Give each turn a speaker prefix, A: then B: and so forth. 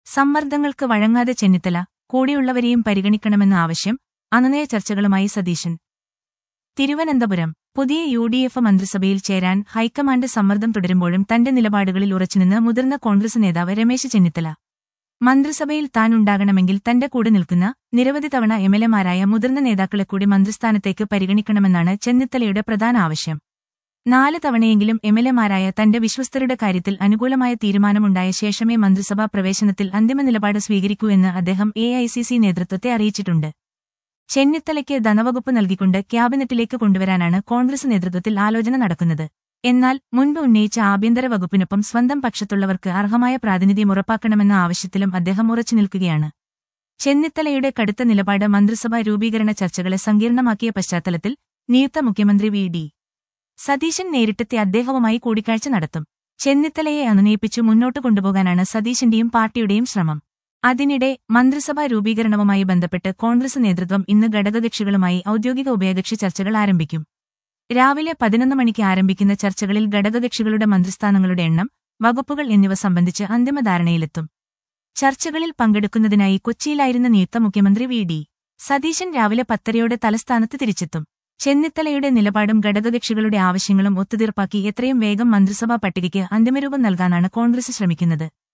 A: സമ്മർദ്ദങ്ങൾക്ക് വഴങ്ങാതെ ചെന്നിത്തല കൂടെയുള്ളവരെയും പരിഗണിക്കണമെന്ന ആവശ്യം അനുനയ ചർച്ചകളുമായി സതീശൻ തിരുവനന്തപുരം പുതിയ U D F മന്ത്രിസഭയിൽ ചേരാൻ ഹൈക്കമാൻഡ് സമ്മർദ്ദം തുടരുമ്പോഴും തന്റെ നിലപാടുകളിൽ ഉറച്ചുനിന്ന് മുതിർന്ന കോൺഗ്രസ് നേതാവ് രമേശ് ചെന്നിത്തല മന്ത്രിസഭയിൽ താൻ ഉണ്ടാകണമെങ്കിൽ തന്റെ കൂടെ നിൽക്കുന്ന നിരവധി തവണ എംഎൽഎമാരായ മുതിർന്ന നേതാക്കളെ കൂടി മന്ത്രിസ്ഥാനത്തേക്ക് പരിഗണിക്കണമെന്നാണ് ചെന്നിത്തലയുടെ പ്രധാന ആവശ്യം നാല് തവണയെങ്കിലും എംഎൽഎമാരായ തന്റെ വിശ്വസ്തരുടെ കാര്യത്തിൽ അനുകൂലമായ തീരുമാനമുണ്ടായ ശേഷമേ മന്ത്രിസഭാ പ്രവേശനത്തിൽ അന്തിമ നിലപാട് സ്വീകരിക്കൂ എന്ന് അദ്ദേഹം എ നേതൃത്വത്തെ അറിയിച്ചിട്ടുണ്ട് ചെന്നിത്തലയ്ക്ക് ധനവകുപ്പ് നൽകിക്കൊണ്ട് ക്യാബിനറ്റിലേക്ക് കൊണ്ടുവരാനാണ് കോൺഗ്രസ് നേതൃത്വത്തിൽ ആലോചന നടക്കുന്നത് എന്നാൽ മുൻപ് ഉന്നയിച്ച ആഭ്യന്തര വകുപ്പിനൊപ്പം സ്വന്തം പക്ഷത്തുള്ളവർക്ക് അർഹമായ പ്രാതിനിധ്യം ഉറപ്പാക്കണമെന്ന ആവശ്യത്തിലും അദ്ദേഹം ഉറച്ചു നിൽക്കുകയാണ് ചെന്നിത്തലയുടെ കടുത്ത നിലപാട് മന്ത്രിസഭാ രൂപീകരണ ചർച്ചകളെ സങ്കീർണമാക്കിയ പശ്ചാത്തലത്തിൽ നിയുക്ത മുഖ്യമന്ത്രി വി ഡി സതീശൻ നേരിട്ടെത്തി അദ്ദേഹവുമായി കൂടിക്കാഴ്ച നടത്തും ചെന്നിത്തലയെ അനുനയിപ്പിച്ചു മുന്നോട്ട് കൊണ്ടുപോകാനാണ് സതീശന്റെയും പാർട്ടിയുടെയും ശ്രമം അതിനിടെ മന്ത്രിസഭാ രൂപീകരണവുമായി ബന്ധപ്പെട്ട് കോൺഗ്രസ് നേതൃത്വം ഇന്ന് ഘടകകക്ഷികളുമായി ഔദ്യോഗിക ഉഭയകക്ഷി ചർച്ചകൾ ആരംഭിക്കും രാവിലെ പതിനൊന്ന് മണിക്ക് ആരംഭിക്കുന്ന ചർച്ചകളിൽ ഘടകകക്ഷികളുടെ മന്ത്രിസ്ഥാനങ്ങളുടെ എണ്ണം വകുപ്പുകൾ എന്നിവ സംബന്ധിച്ച് അന്തിമ ധാരണയിലെത്തും ചർച്ചകളിൽ പങ്കെടുക്കുന്നതിനായി കൊച്ചിയിലായിരുന്ന നിയുക്ത മുഖ്യമന്ത്രി വി ഡി സതീശൻ രാവിലെ പത്തരയോടെ തലസ്ഥാനത്ത് തിരിച്ചെത്തും ചെന്നിത്തലയുടെ നിലപാടും ഘടകകക്ഷികളുടെ ആവശ്യങ്ങളും ഒത്തുതീർപ്പാക്കി എത്രയും വേഗം മന്ത്രിസഭാ പട്ടികയ്ക്ക് അന്തിമരൂപം നൽകാനാണ് കോൺഗ്രസ് ശ്രമിക്കുന്നത്